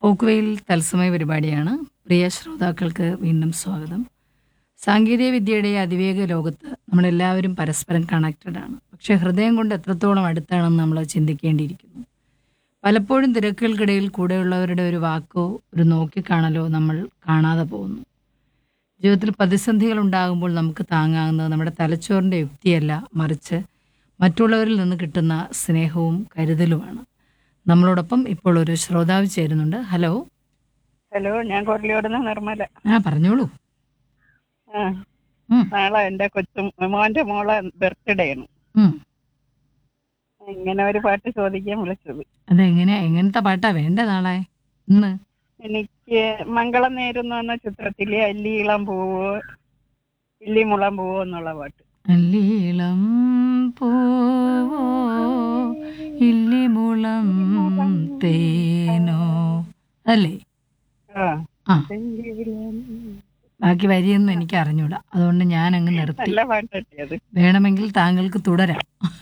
പോക്കുവെയിൽ തത്സമയ പരിപാടിയാണ് പ്രിയ ശ്രോതാക്കൾക്ക് വീണ്ടും സ്വാഗതം സാങ്കേതിക വിദ്യയുടെ ഈ അതിവേഗ ലോകത്ത് നമ്മളെല്ലാവരും പരസ്പരം കണക്റ്റഡ് ആണ് പക്ഷെ ഹൃദയം കൊണ്ട് എത്രത്തോളം അടുത്താണെന്ന് നമ്മൾ ചിന്തിക്കേണ്ടിയിരിക്കുന്നു പലപ്പോഴും തിരക്കുകൾക്കിടയിൽ കൂടെയുള്ളവരുടെ ഒരു വാക്കോ ഒരു നോക്കിക്കാണലോ നമ്മൾ കാണാതെ പോകുന്നു ജീവിതത്തിൽ പ്രതിസന്ധികൾ ഉണ്ടാകുമ്പോൾ നമുക്ക് താങ്ങാകുന്നത് നമ്മുടെ തലച്ചോറിൻ്റെ യുക്തിയല്ല മറിച്ച് മറ്റുള്ളവരിൽ നിന്ന് കിട്ടുന്ന സ്നേഹവും കരുതലുമാണ് നമ്മളോടൊപ്പം ഇപ്പോൾ ഒരു ശ്രോതാവ് ചേരുന്നുണ്ട് ഹലോ ഹലോ ഞാൻ കൊറലിയോടുന്ന നിർമ്മല ആ പറഞ്ഞോളൂ ആ ഉം, നാളെ എന്റെ കൊച്ചു മോന്റെ മോളെ ബർത്ത്ഡേ ആണ് ഉം. ഇങ്ങനെ ഒരു പാട്ട് ചോദിക്കാൻ വിളിച്ചത് അതെങ്ങനെ എങ്ങനത്തെ പാട്ടാ വേണ്ട നാളെ ഇന്ന് എനിക്ക് മംഗളം നേരുന്നു എന്ന ചിത്രത്തിലെ അല്ലിയിളം പൂവോ ഇല്ലിമുളം പൂവോ എന്നുള്ള പാട്ട് അല്ലീളം പൂവോ ഇല്ലിമുളം തേനോ അല്ലേ ആ ആ ബാക്കി വരിയൊന്നും എനിക്ക് അറിഞ്ഞൂടാ അതുകൊണ്ട് ഞാൻ അങ്ങ് നിർത്തി നല്ല പാട്ട് കിട്ടിയത് വേണമെങ്കിൽ താങ്കൾക്ക് തുടരാം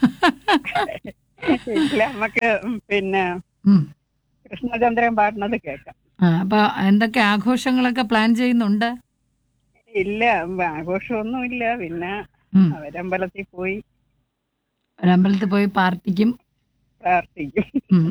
ഇല്ല നമുക്ക് പിന്നെ ഉം. കൃഷ്ണചന്ദ്രൻ പാടുന്നത് കേൾക്കാം ആ അപ്പൊ എന്തൊക്കെ ആഘോഷങ്ങളൊക്കെ പ്ലാൻ ചെയ്യുന്നുണ്ട് ഇല്ല ആഘോഷമൊന്നുമില്ല പിന്നെ ഉം. അവരമ്പലത്തിൽ പോയി ഒരമ്പലത്തിൽ പോയി പാർട്ടിക്കും പ്രാർത്ഥിക്കും ഉം.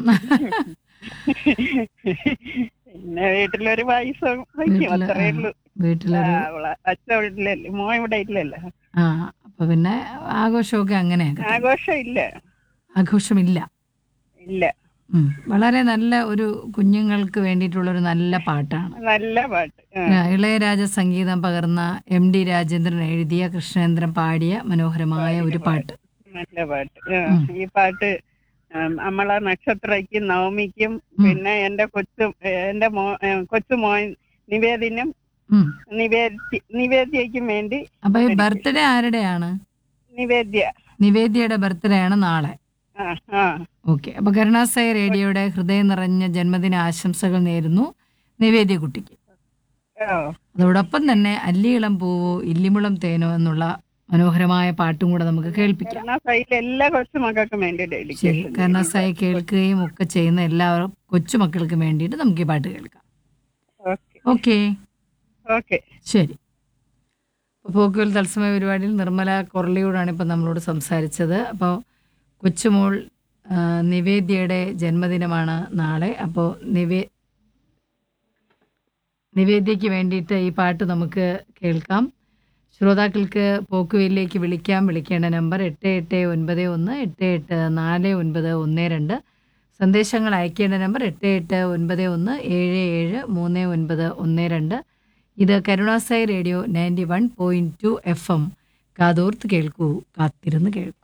പിന്നെ വീട്ടിലൊരു പായസം വയ്ക്കും വീട്ടില് അത്രേ ഉള്ളൂ വീട്ടിലൊരു അച്ഛൻ വീട്ടിലല്ലേ മോൻ ഇവിടെ ഇല്ലല്ലോ ആ അപ്പൊ പിന്നെ ആഘോഷമൊക്കെ അങ്ങനെയൊക്കെ ആഘോഷം ഇല്ല ആഘോഷമില്ല ഇല്ല ഉം. വളരെ നല്ല ഒരു കുഞ്ഞുങ്ങൾക്ക് വേണ്ടിയിട്ടുള്ള ഒരു നല്ല പാട്ടാണ് നല്ല പാട്ട് ആ, ആ, ഇളയരാജ സംഗീതം പകർന്ന എം ഡി രാജേന്ദ്രൻ എഴുതിയ കൃഷ്ണേന്ദ്രൻ പാടിയ മനോഹരമായ ഒരു പാട്ട് നല്ല പാട്ട് ആ, ഈ പാട്ട് ആ, നമ്മളെ നക്ഷത്രയ്ക്കും നവമിക്കും പിന്നെ എന്റെ കൊച്ചു എന്റെ മോ ഏ, കൊച്ചു മോൻ നിവേദിനും ഉം. നിവേദ്യ നിവേദ്യയ്ക്കും വേണ്ടി അപ്പൊ ഈ ബർത്ത്ഡേ ആരുടെയാണ് നിവേദ്യ നിവേദ്യയുടെ ബർത്ത്ഡേ ആണ് നാളെ ആ ആ ഓക്കെ അപ്പൊ കരുണാസായി റേഡിയോയുടെ ഹൃദയം നിറഞ്ഞ ജന്മദിന ആശംസകൾ നേരുന്നു നിവേദ്യ കുട്ടിക്ക് ഓ അതോടൊപ്പം തന്നെ അല്ലിയിളം പൂവോ ഇല്ലിമുളം തേനോ എന്നുള്ള മനോഹരമായ പാട്ടും കൂടെ നമുക്ക് കേൾപ്പിക്കാം കരുണാസായിലെ എല്ലാ കൊച്ചുമക്കൾക്കും വേണ്ടി ശരി ഡെഡിക്കേഷൻ കരുണാസായി കേൾക്കുകയും ഒക്കെ ചെയ്യുന്ന എല്ലാവരും കൊച്ചുമക്കൾക്കും വേണ്ടിയിട്ട് നമുക്ക് ഈ പാട്ട് കേൾക്കാം ഓക്കെ ഓക്കെ ഓക്കെ ശരി അപ്പോൾ പോക്കുവൽ തത്സമയ പരിപാടിയിൽ നിർമ്മല കൊറലിയോടാണ് ഇപ്പം നമ്മളോട് സംസാരിച്ചത് അപ്പോൾ കൊച്ചുമോൾ ആ, നിവേദ്യയുടെ ജന്മദിനമാണ് നാളെ അപ്പോൾ നിവേ നിവേദ്യയ്ക്ക് വേണ്ടിയിട്ട് ഈ പാട്ട് നമുക്ക് കേൾക്കാം ശ്രോതാക്കൾക്ക് പോക്കുവയിലേക്ക് വിളിക്കാം വിളിക്കേണ്ട നമ്പർ എട്ട് എട്ട് ഒൻപത് ഒന്ന് എട്ട് എട്ട് നാല് ഒൻപത് ഒന്ന് രണ്ട് സന്ദേശങ്ങൾ അയക്കേണ്ട നമ്പർ എട്ട് എട്ട് ഒൻപത് ഒന്ന് ഏഴ് ഏഴ് മൂന്ന് ഒൻപത് ഒന്ന് രണ്ട് ഇത് കരുണാസായി radio ninety one point two F M കാതോർത്ത് കേൾക്കൂ കാത്തിരുന്ന് കേൾക്കൂ